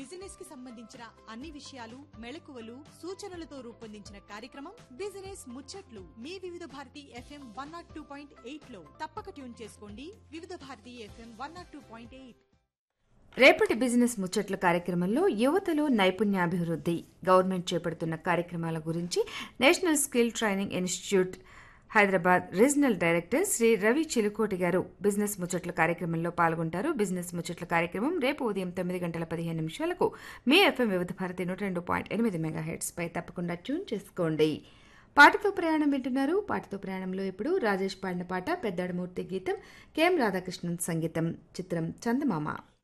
business కి సంబంధించిన అన్ని విషయాలు మెళకువలు సూచనలతో రూపొందించిన కార్యక్రమం బిజినెస్ ముచ్చట్లు మీ Vividh Bharati FM one nought two point eight లో తప్పక ట్యూన్ చేసుకోండి Vividh Bharati FM one nought two point eight రేపటి బిజినెస్ ముచ్చట్ల కార్యక్రమంలో యువతలో నైపుణ్యాభివృద్ధి గవర్నమెంట్ చేపడుతున్న కార్యక్రమాల గురించి national skill training institute Hyderabad regional director Shri Ravi Chilukoti garu business ముచ్చట్ల కార్యక్రమంలో పాల్గొంటారు బిజినెస్ ముచ్చట్ల కార్యక్రమం రేపు ఉదయం తొమ్మిది గంటల పదిహేను నిమిషాలకు మీ ఎఫ్ఎం వివిధ భారతి నూట రెండు పాయింట్ ఎనిమిది మెగా హెడ్స్ పై తప్పకుండా ట్యూన్ చేసుకోండి పాటతో ప్రయాణం వింటున్నారు పాటతో ప్రయాణంలో ఇప్పుడు రాజేష్ పాడిన పాట పెద్దాడమూర్తి గీతం కెఎం రాధాకృష్ణన్ సంగీతం చిత్రం చందమామ